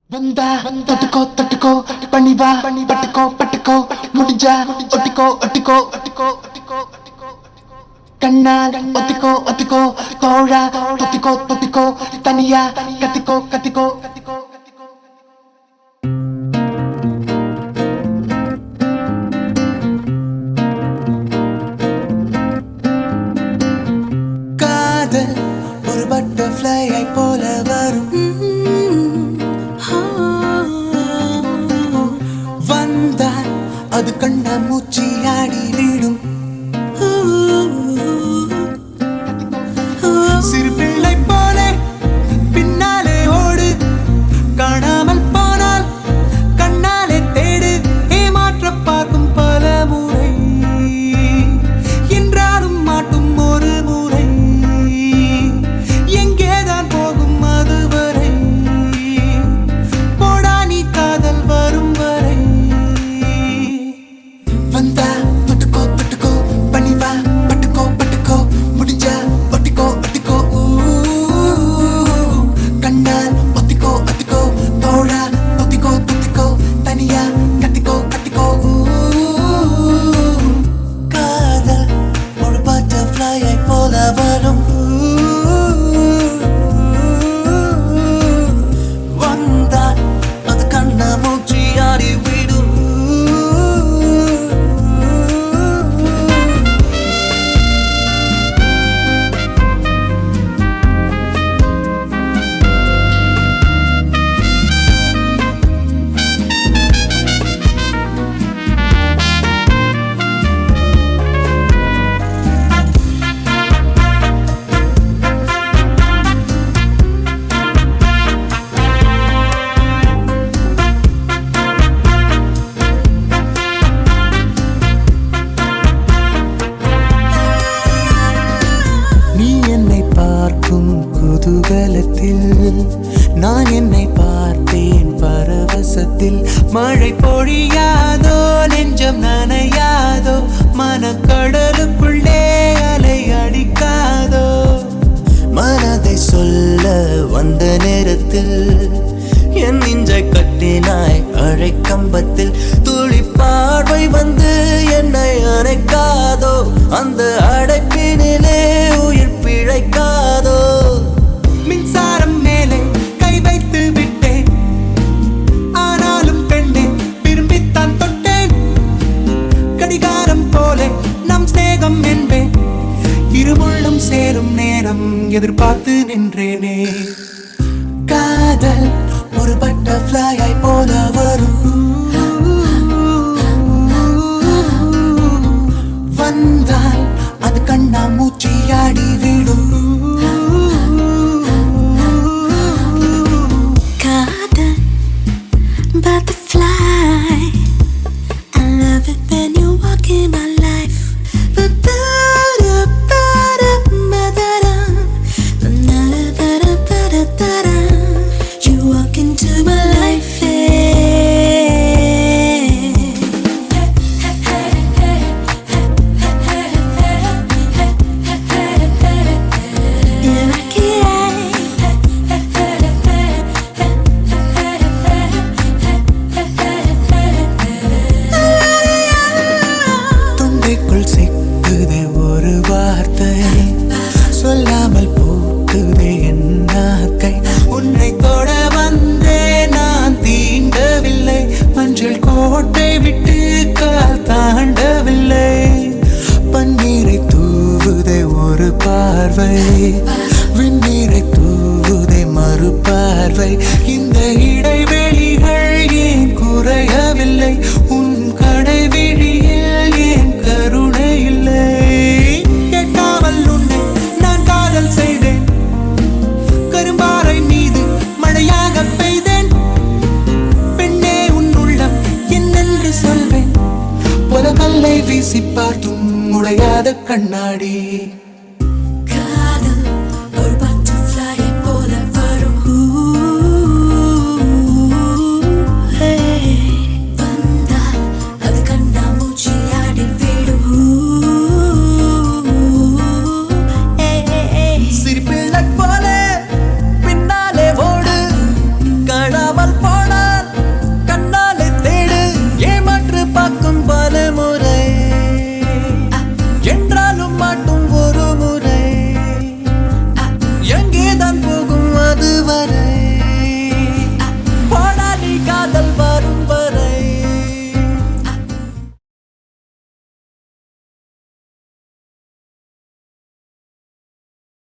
வந்தா தொட்டுக்கோ தொட்டுக்கோ பணிவா பட்டுக்கோ பட்டுக்கோ முடிஞ்சா ஒட்டிக்கோ ஒட்டிக்கோ ஒட்டிக்கோ ஒட்டிக்கோ ஒட்டிக்கோ கண்ணால் ஒத்திக்கோ ஒத்திக்கோ தோழா ஒத்திக்கோ ஒத்திக்கோ தனியா கத்திக்கோ கத்திக்கோ கத்திக்கோ கத்திக்கோ காதல் ஒரு பட்டர்ஃப்ளையை போல வரும் வந்தால் அது கண்ண மூச்சி ஆடி விடும் சிறு பிள்ளை போல பின்னாலே ஓடு காணாமல் போனால் கண்ணாலே தேடு ஏமாற்ற பார்க்கும் பல முறை என்றாலும் மாட்டும் ஒரு முறை எங்கேதான் போகும் அதுவரை போடா நீ காதல் வரும் வரை வந்தா தொட்டுக்கோ தொட்டுக்கோ பணிவா பட்டுக்கோ பட்டுக்கோ முடிஞ்சா ஒட்டிக்கோ ஒட்டிக்கோ ஊ. கண்ணால் ஒத்திக்கோ ஒத்திக்கோ தோழா ஒத்திக்கோ ஒத்திக்கோ தனியா கத்திக்கோ கத்திக்கோ ஊ. காதல் ஒரு பட்டர்ஃப்ளையை போல வரும் வந்தால் அது கண்ண மூச்சி ஆடி விடும் நீ என்னை பார்க்கும் குதூகலத்தில் நான் என்னை பார்த்தேன் பரவசத்தில் மழை பொழியாதோ நெஞ்சம் நனையாதோ மனக்கடலுக்குள்ளே அலை அடிக்காதோ மனதை சொல்ல வந்த நேரத்தில் என் நெஞ்சை கட்டினாய் அழைக்கம்பத்தில் துளி பார்வை வந்து என்னை அணைக்காதோ அந்த அடைப்பினிலே உயிர் பிழைக்காதோ மின்சாரம் மேலே கை வைத்து விட்டேன் ஆனாலும் பெண்ணே விரும்பித்தான் தொட்டேன் கடிகாரம் போல நம் சிநேகம் என்பேன் இருமுள்ளும் சேரும் நேரம் எதிர்பார்த்து நின்றேனே காதல் ஒரு பட்டர்ஃப்ளையை போல வரும் வந்தால் அது கண்ணா மூச்சியாடி விடும் Garden butterfly. I love it when you walk in my life. Ba-da-da, ba-da, ba-da-da. Ba-da-da, ba-da-da-da. You walk into my life. Yeah, I தொண்டைக்குள் சிக்குதே ஒரு வார்த்தை சொல்லாமல் போக்குதே என் நாக்கை உன்னை தொட வந்தே நான் தீண்டவில்லை மஞ்சள் கோட்டை விட்டு கால் தாண்டவில்லை பன்னீரை தூவுதே ஒரு பார்வை விண்ணீரை தூவுதே மறு பார்வை இந்த இடைவெளிகள் ஏன் குறையவில்லை உன் கடை விழியில் ஏன் கருணை இல்லை கேட்காமல் உன்னை நான் காதல் செய்தேன் கரும்பாறை மீது மழையாக பெய்தேன் பெண்ணே உன் உள்ளம் என்னென்று சொல்வேன் உலகல்லை வீசி பார்த்தும் உடையாத கண்ணாடி